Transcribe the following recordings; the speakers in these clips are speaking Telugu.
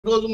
రోజున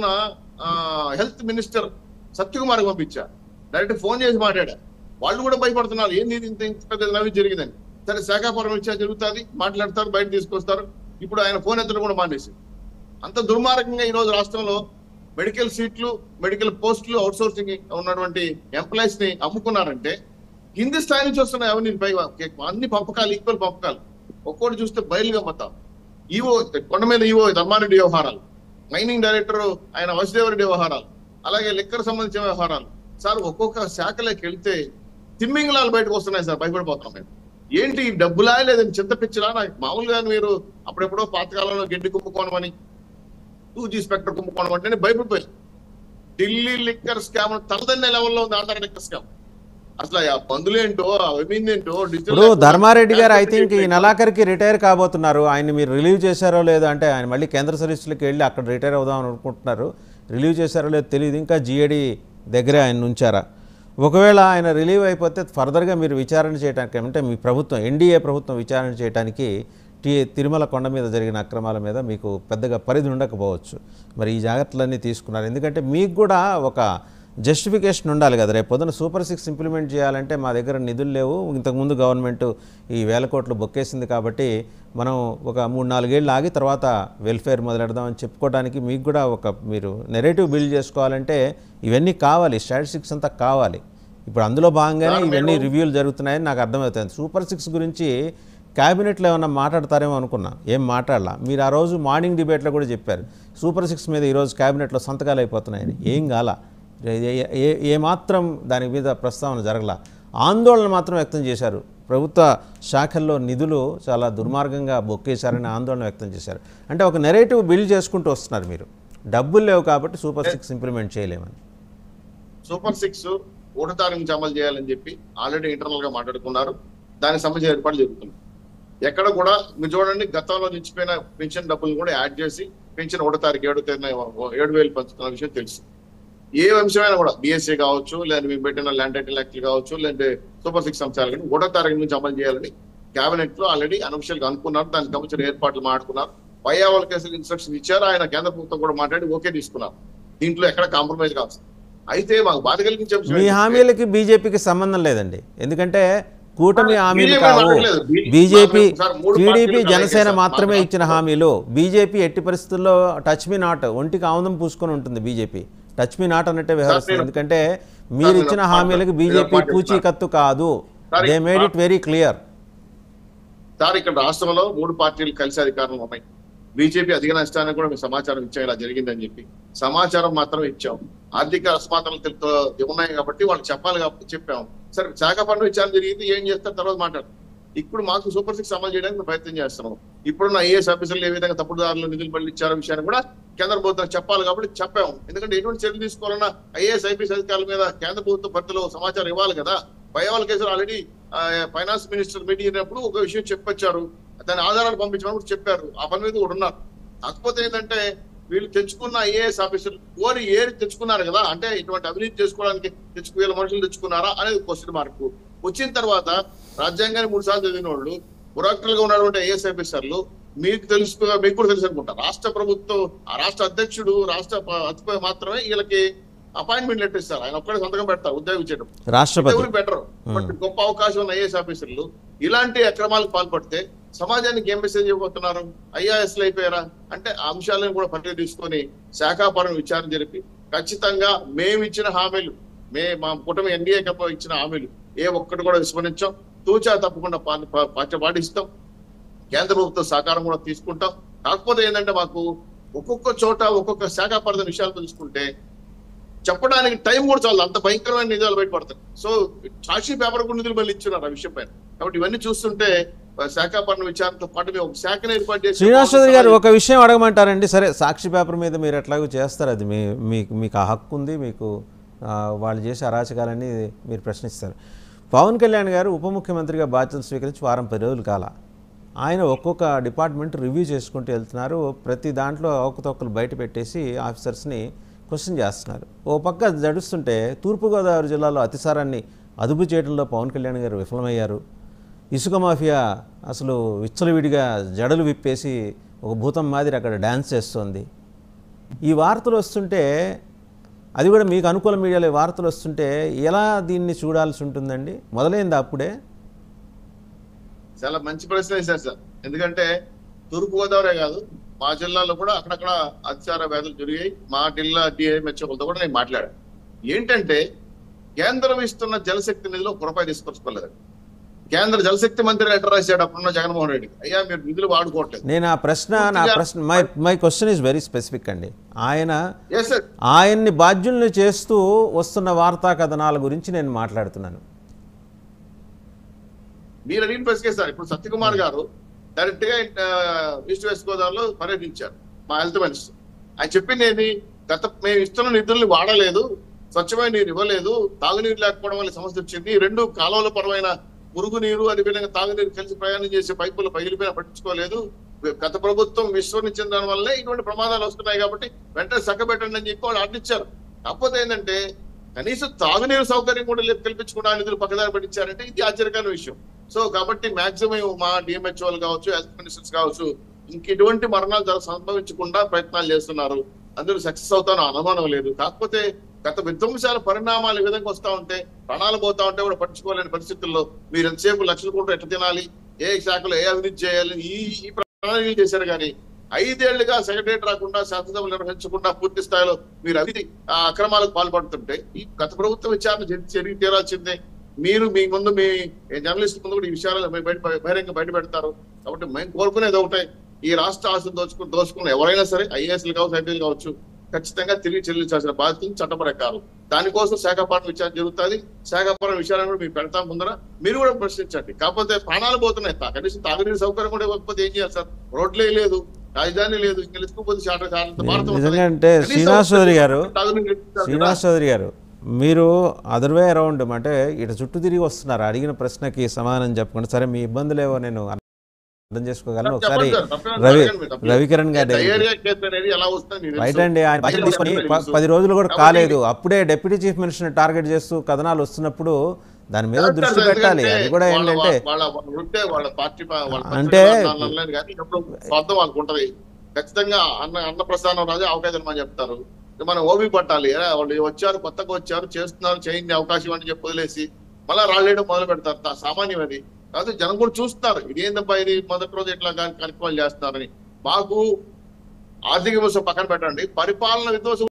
హెల్త్ మినిస్టర్ సత్యకుమార్ పంపించా డైరెక్ట్ ఫోన్ చేసి మాట్లాడా వాళ్ళు కూడా భయపడుతున్నారు ఏంది ఇది ఇంత ఇంత పెద్ద నవి జరిగిందని సరే శాఖాపురం ఇచ్చా జరుగుతుంది మాట్లాడతారు బయట తీసుకొస్తారు ఇప్పుడు ఆయన ఫోన్ ఎత్తడం కూడా మానేసి అంత దుర్మార్గంగా ఈ రోజు రాష్ట్రంలో మెడికల్ సీట్లు మెడికల్ పోస్టులు అవుట్ సోర్సింగ్ ఉన్నటువంటి ఎంప్లాయీస్ ని అమ్ముకున్నారంటే కింది స్థాయి నుంచి వస్తున్న అవినీతి పై అన్ని పంపకాలు ఈక్వల్ పంపకాలు ఒక్కోటి చూస్తే బయలుగా మొత్తం ఈవో కొండ మీద ఈవో ధర్మారెడ్డి వ్యవహారాలు మైనింగ్ డైరెక్టర్ ఆయన వసుదేవరెడ్డి వ్యవహారాలు అలాగే లెక్కర్ సంబంధించిన వ్యవహారాలు సార్ ఒక్కొక్క శాఖలోకి వెళ్తే తిమ్మింగలాలు బయటకు వస్తున్నాయి సార్ భయపడిపోతున్నాం మేము ఏంటి ఈ డబ్బులా లేదని చింత పిచ్చిలా నాకు మామూలుగా మీరు అప్పుడెప్పుడో పాతకాలంలో గడ్డి కుంభకోణం అని టూ జీ స్పెక్టర్ కుంభకోణం అంటే నేను భయపడిపోయాను ఢిల్లీ లిక్కర్ స్కామ్ తలదన్నే లెవెల్లో ఉంది ఆంధ్ర లిక్కర్ స్కామ్ అసలు ఆ పందులేంటో ఆ ఏంటో ఇప్పుడు ధర్మారెడ్డి గారు ఐ థింక్ ఈ నెలాఖరికి రిటైర్ కాబోతున్నారు ఆయన మీరు రిలీవ్ చేశారో లేదో అంటే ఆయన మళ్ళీ కేంద్ర సర్వీసులకు వెళ్ళి అక్కడ రిటైర్ అవుదాం అనుకుంటున్నారు రిలీవ్ చేశారో లేదో తెలియదు ఇంకా జిఏడి దగ్గరే ఆయన ఉంచారా ఒకవేళ ఆయన రిలీవ్ అయిపోతే ఫర్దర్గా మీరు విచారణ చేయడానికి అంటే మీ ప్రభుత్వం ఎన్డీఏ ప్రభుత్వం విచారణ చేయడానికి టీ తిరుమల కొండ మీద జరిగిన అక్రమాల మీద మీకు పెద్దగా పరిధి ఉండకపోవచ్చు మరి ఈ జాగ్రత్తలన్నీ తీసుకున్నారు ఎందుకంటే మీకు కూడా ఒక జస్టిఫికేషన్ ఉండాలి కదా రేపు పొద్దున సూపర్ సిక్స్ ఇంప్లిమెంట్ చేయాలంటే మా దగ్గర నిధులు లేవు ఇంతకుముందు గవర్నమెంట్ ఈ వేల కోట్లు బొక్కేసింది కాబట్టి మనం ఒక మూడు నాలుగేళ్ళు ఆగి తర్వాత వెల్ఫేర్ మొదలెడదామని చెప్పుకోవడానికి మీకు కూడా ఒక మీరు నెరేటివ్ బిల్డ్ చేసుకోవాలంటే ఇవన్నీ కావాలి స్టాటిస్టిక్స్ అంతా కావాలి ఇప్పుడు అందులో భాగంగానే ఇవన్నీ రివ్యూలు జరుగుతున్నాయని నాకు అర్థమవుతుంది సూపర్ సిక్స్ గురించి క్యాబినెట్లో ఏమన్నా మాట్లాడతారేమో అనుకున్నా ఏం మాట్లాడలా మీరు ఆ రోజు మార్నింగ్ డిబేట్లో కూడా చెప్పారు సూపర్ సిక్స్ మీద ఈరోజు క్యాబినెట్లో సంతకాలు అయిపోతున్నాయని ఏం కాల ఏ- ఏ- ఏమాత్రం దాని మీద ప్రస్తావన జరగల ఆందోళన మాత్రం వ్యక్తం చేశారు ప్రభుత్వ శాఖల్లో నిధులు చాలా దుర్మార్గంగా బొక్కేశారని ఆందోళన వ్యక్తం చేశారు అంటే ఒక నెరేటివ్ బిల్డ్ చేసుకుంటూ వస్తున్నారు మీరు డబ్బులు లేవు కాబట్టి సూపర్ సిక్స్ ఇంప్లిమెంట్ చేయలేమని సూపర్ సిక్స్ ఒకటో తారీఖు నుంచి అమలు చేయాలని చెప్పి ఆల్రెడీ ఇంటర్నల్ గా మాట్లాడుకున్నారు దానికి సంబంధించిన ఏర్పాట్లు జరుగుతున్నాయి ఎక్కడ కూడా మీరు చూడండి గతంలో నిలిచిపోయిన పెన్షన్ డబ్బులు కూడా యాడ్ చేసి పెన్షన్ ఒకటో తారీఖు ఏడో తేదీన ఏడు వేలు పంచుతున్న విషయం తెలుసు ఏ అంశమైనా కూడా బిఎస్సీ కావచ్చు లేదా మేము పెట్టిన ల్యాండ్ టైటిల్ యాక్ట్ కావచ్చు లేదంటే సూపర్ సిక్స్ అంశాలు కానీ ఒకటో తారీఖు నుంచి అమలు చేయాలని కేబినెట్ లో ఆల్రెడీ అనఫిషియల్ గా అనుకున్నారు దానికి సంబంధించిన ఏర్పాట్లు మాట్లాడుకున్నారు పయ్యావల కేసులు ఇన్స్ట్రక్షన్ ఇచ్చారు ఆయన కేంద్ర ప్రభుత్వం కూడా మాట్లాడి ఓకే తీసుకున్నారు దీంట్లో ఎక్కడ కాంప్రమైజ్ కావచ్చు అయితే మాకు బాధ కలిగించే అంశం మీ ఏంటంటే- హామీలకి బీజేపీకి సంబంధం లేదండి ఎందుకంటే కూటమి హామీలు BJP కావు మాట్లాడలేదు. బీ- బీజేపీ మాకు సార్ మూడు టీడీపీ పార్టీలు జనసేన ఉన్నాయి సార్. మాత్రమే మాకు ఇచ్చిన హామీలు బీజేపీ ఎట్టి పరిస్థితుల్లో టచ్ మీ నాట్ ఒంటికి ఆముదం పూసుకొని ఉంటుంది బీజేపీ టచ్ మీ నాట్ అన్నట్టే వ్యవహరిస్తుంది నేను- ఎందుకంటే మీరు నేను ఇచ్చిన ఒక హామీలకు మాట- బీజేపీ నేను ఒక మాట పూచీకత్తు కాదు sir, they made it very clear sir ఇక్కడ రాష్ట్రంలో మూడు పార్టీలు కలిసి అధికారంలో ఉన్నాయి బీజేపీ అధిక నష్టానికి కూడా మేము సమాచారం ఇచ్చాం ఇలా జరిగిందని చెప్పి సమాచారం మాత్రం ఇచ్చాం ఆర్థిక అసమానతలు తెలుపు ఉన్నాయి కాబట్టి వాళ్ళు చెప్పాలి కాబట్టి చెప్పాం సరే శాఖ పన్ను విచారణ జరిగింది ఏం చేస్తారు తర్వాత మాట్లాడు ఇప్పుడు మాకు సూపర్ సిక్స్ అమలు చేయడానికి మేము ప్రయత్నం చేస్తున్నాం ఇప్పుడున్న ఐఏఎస్ ఆఫీసర్లు ఏ విధంగా తప్పుదారులు నిధులు మళ్ళీ ఇచ్చారో విషయాన్ని కూడా కేంద్ర ప్రభుత్వం చెప్పాలి కాబట్టి చెప్పాము ఎందుకంటే ఎటువంటి చర్యలు తీసుకోవాలన్నా ఐఏఎస్ ఐపీఎస్ అధికారుల మీద కేంద్ర ప్రభుత్వ పరిధిలో సమాచారం ఇవ్వాలి కదా భయవాల కేసులు ఆల్రెడీ ఫైనాన్స్ మినిస్టర్ మీటింగ్ అయినప్పుడు ఒక విషయం చెప్పొచ్చారు దాని ఆధారాలు పంపించమని కూడా చెప్పారు ఆ పని మీద కూడా ఉన్నారు కాకపోతే ఏంటంటే వీళ్ళు తెచ్చుకున్న ఐఏఎస్ ఆఫీసర్లు ఓరి ఏరి తెచ్చుకున్నారు కదా అంటే ఇటువంటి అవినీతి చేసుకోవడానికి తెచ్చుకు వీళ్ళ మనుషులు తెచ్చుకున్నారా అనేది క్వశ్చన్ మార్క్ వచ్చిన తర్వాత రాజ్యాంగాన్ని మూడు సార్లు చదివిన వాళ్ళు గా ఉన్నటువంటి ఐఏఎస్ ఆఫీసర్లు మీకు తెలుసు మీకు కూడా తెలుసు అనుకుంటా రాష్ట్ర ప్రభుత్వం ఆ రాష్ట్ర అధ్యక్షుడు రాష్ట్ర ప- అధిపతి మాత్రమే వీళ్ళకి అపాయింట్మెంట్ లెటర్ ఇస్తారు ఆయన ఒక్కడే సంతకం పెడతారు ఉద్యోగం ఇచ్చేటప్పుడు రాష్ట్రపతి ఎవరు బెటర్ బట్ గొప్ప అవకాశం ఉన్న ఐఏఎస్ ఆఫీసర్లు ఇలాంటి అక్రమాలకు పాల్పడితే సమాజానికి ఏం మెసేజ్ ఇవ్వబోతున్నారు ఐఆర్ఎస్ అయిపోయారా అంటే ఆ అంశాలను కూడా పరిగణ తీసుకొని శాఖాపరం విచారణ జరిపి ఖచ్చితంగా మేము ఇచ్చిన హామీలు మే మా కుటుంబ ఎన్డీఏ కప్ప ఇచ్చిన హామీలు ఏ ఒక్కటి కూడా విస్మరించాం తూచా తప్పకుండా పా- పా- పాఠ్య పాటిస్తాం కేంద్ర ప్రభుత్వ సహకారం కూడా తీసుకుంటాం కాకపోతే ఏంటంటే మాకు ఒక్కొక్క చోట ఒక్కొక్క శాఖ పరిధి విషయాలు తెలుసుకుంటే చెప్పడానికి టైం కూడా చాలు అంత భయంకరమైన నిజాలు బయటపడతాయి సో సాక్షి పేపర్ కూడా నిధులు మళ్ళీ ఇచ్చున్నారు ఆ విషయం పైన కాబట్టి ఇవన్నీ చూస్తుంటే ఆ, శాఖాపరణ విచారణతో పాటు మేము ఒక శాఖను ఏర్పాటు చేసి శ్రీనివాస్ చౌదరి గారు ఒక విషయం అడగమంటారండి సరే సాక్షి పేపర్ మీద మీరు ఎట్లాగో చేస్తారు అది మీ మీకు మీకు ఆ హక్కు ఉంది మీకు ఆ, వాళ్ళు చేసే అరాచకాలన్నీ మీరు ప్రశ్నిస్తారు పవన్ కళ్యాణ్ గారు ఉప ముఖ్యమంత్రిగా బాధ్యతలు స్వీకరించి వారం పది రోజులు కాల ఆయన ఒక్కొక్క డిపార్ట్మెంట్ రివ్యూ చేసుకుంటూ వెళ్తున్నారు ప్రతి దాంట్లో అవకతవకలు బయట పెట్టేసి ఆఫీసర్స్ని క్వశ్చన్ చేస్తున్నారు ఓ పక్క జడుస్తుంటే తూర్పుగోదావరి జిల్లాలో అతిసారాన్ని అదుపు చేయడంలో పవన్ కళ్యాణ్ గారు విఫలమయ్యారు ఇసుక మాఫియా అసలు విచ్చలవిడిగా జడలు విప్పేసి ఒక భూతం మాదిరి అక్కడ డ్యాన్స్ చేస్తోంది ఈ వార్తలు వస్తుంటే అది కూడా మీకు అనుకూల మీడియాలో ఈ వార్తలు వస్తుంటే ఎలా దీన్ని చూడాల్సి ఉంటుందండి మొదలైంది అప్పుడే చాలా మంచి ప్రశ్న వేశారు సార్ ఎందుకంటే తూర్పు గోదావరి కాదు మా జిల్లాలో కూడా అక్కడక్కడ అత్యార వ్యాధులు జరిగాయి మా జిల్లా డిఐఎంహెచ్ఓలతో కూడా నేను మాట్లాడాను ఏంటంటే కేంద్రం ఇస్తున్న జలశక్తి నిధిలో ఒక రూపాయి తీసుకొచ్చుకోలేదు కేంద్ర జలశక్తి మంత్రి లెటర్ రాశాడు అప్పుడున్న జగన్మోహన్ రెడ్డి అయ్యా మీరు నిధులు వాడుకోవట్లేదు నేను ఆ ప్రశ్న నా పూర్తిగా- ప్రశ్న my my question is very specific అండి ఆయన ఎస్ సార్ ఆయన్ని బాధ్యుల్ని చేస్తూ వస్తున్న వార్తా కథనాల గురించి నేను మాట్లాడుతున్నాను మీరు అడిగిన ప్రశ్నే సార్ ఇప్పుడు సత్యకుమార్ గారు డైరెక్ట్ గా ఆ, ఈస్ట్ వెస్ట్ గోదావరిలో పర్యటించారు మా హెల్త్ మినిస్టర్ ఆయన చెప్పింది ఏంటి గత మేము ఇస్తున్న నిధుల్ని వాడలేదు స్వచ్ఛమైన నీరు ఇవ్వలేదు తాగునీరు లేకపోవడం వల్ల సమస్య వచ్చింది ఈ రెండు కాలువల పరమైన మురుగు నీరు అదేవిధంగా తాగునీరు కలిసి ప్రయాణం చేసే పైపులు పగిలిపోయినా పట్టించుకోలేదు గత ప్రభుత్వం విస్మరించిన దాని వల్లే ఇటువంటి ప్రమాదాలు వస్తున్నాయి కాబట్టి వెంటనే చక్కబెట్టండి అని చెప్పి వాళ్ళు ఆర్డిచ్చారు కాకపోతే ఏంటంటే కనీసం తాగునీరు సౌకర్యం కూడా లేదు కల్పించకుండా ఆ నిధులు పక్కదారి పెట్టించారంటే ఇది ఆశ్చర్యకరమైన విషయం సో కాబట్టి మాక్సిమం మా డిఎంహెచ్ఓలు కావచ్చు హెల్త్ మినిస్టర్స్ కావచ్చు ఇంక ఇటువంటి మరణాలు జర సంభవించకుండా ప్రయత్నాలు చేస్తున్నారు అందరూ సక్సెస్ అవుతాను అనుమానం లేదు కాకపోతే గత విధ్వంసాల పరిణామాలు ఈ విధంగా వస్తా ఉంటే ప్రాణాలు పోతా ఉంటే కూడా పట్టించుకోలేని పరిస్థితుల్లో మీరు ఎంతసేపు లక్షల కోట్లు ఎట్లా తినాలి ఏ శాఖలో ఏ అవినీతి చేయాలి ఈ ఈ ప్రణాళికలు చేశారు కానీ ఐదేళ్లుగా సెక్రటరేట్ రాకుండా శాసనసభలు నిర్వహించకుండా పూర్తి స్థాయిలో మీరు అవినీతి ఆ అక్రమాలకు పాల్పడుతుంటే ఈ గత ప్రభుత్వ విచారణ జరి- జరిగి తీరాల్సిందే మీరు మీ ముందు మీ జర్నలిస్ట్ ముందు కూడా ఈ విషయాలు బయట బహిరంగ బయట పెడతారు కాబట్టి మేము కోరుకునేది ఒకటే ఈ రాష్ట్ర ఆస్తులు దోచుకుని దోచుకున్న ఎవరైనా సరే ఐఏఎస్లు కావచ్చు ఐపీఎల్ కావచ్చు ఖచ్చితంగా తిరిగి చెల్లించాల్సిన బాధ్యత ఉంది చట్ట ప్రకారం దానికోసం శాఖాపరం విచారణ జరుగుతుంది శాఖాపరం విచారణ కూడా మీరు పెడతాం ముందర మీరు కూడా ప్రశ్నించండి కాకపోతే ప్రాణాలు పోతున్నాయి తా- కనీసం తాగునీరు సౌకర్యం కూడా ఇవ్వకపోతే ఏం చేయాలి సార్ రోడ్లే లేదు రాజధాని లేదు ఇంకా ఎత్తుకుపోతే శాట శాంత భారతం ఉంటుంది. నిజంగా అంటే కనీసం శ్రీనివాస్ చౌదరి గారు తాగునీరు ఇప్పించాలి కదా. శ్రీనివాస్ చౌదరి గారు మీరు అదర్ వే అరౌండ్ అంటే ఇటు చుట్టూ తిరిగి వస్తున్నారు అడిగిన ప్రశ్నకి సమాధానం చెప్పకుండా సరే మీ ఇబ్బందులేవో నేను అర్థం చేసుకోగలను ఒకసారి చెప్పండి సార్, తప్పేం రవి అడగండి మీరు, తప్పేం. రవికిరణ్ గారి దగ్గరికి డయేరియా కేసు అనేది ఎలా వస్తుంది మీకు రైట్ తెలుసు. అండి ఆయన బాధ్యత డయేరియా తీసుకొని కేసు ప- తెలుసు. పది రోజులు కూడా కాబట్టి కాలేదు అప్పుడే డిప్యూటీ చీఫ్ మినిస్టర్ని టార్గెట్ చేస్తూ కథనాలు వస్తున్నప్పుడు దాని మీద చేస్తారు దృష్టి సార్, పెట్టాలి ఎందుకంటే అది కూడా వాళ్ళ- ఏంటంటే వాళ్ళ వాళ్ళ వృత్తే వాళ్ళ పార్టీ ప- వాళ్ళ అంటే- పత్రికలు అన్న- అనలేదు కానీ ఎప్పుడు స్వార్థం వాళ్ళకు ఉంటది ఖచ్చితంగా అన్న అన్న ప్రస్థానం రాజు అవకాశం అని చెప్తారు ఇక మనం ఓపి పట్టాలి ఏ, వాళ్ళు వచ్చారు కొత్తగా వచ్చారు చేస్తున్నారు చేయండి అవకాశం అని చెప్పి వదిలేసి మళ్ళీ రాళ్ళేయడం మొదలు పెడతారు తా- సామాన్యం అది కాదు జనం కూడా చూస్తున్నారు ఇది ఏందబ్బా ఇది మొదటి రోజు ఇట్లా కార్యక్రమాలు చేస్తున్నారని మాకు ఆర్థిక విమర్శ పక్కన పెట్టండి పరిపాలన విధ్వంసం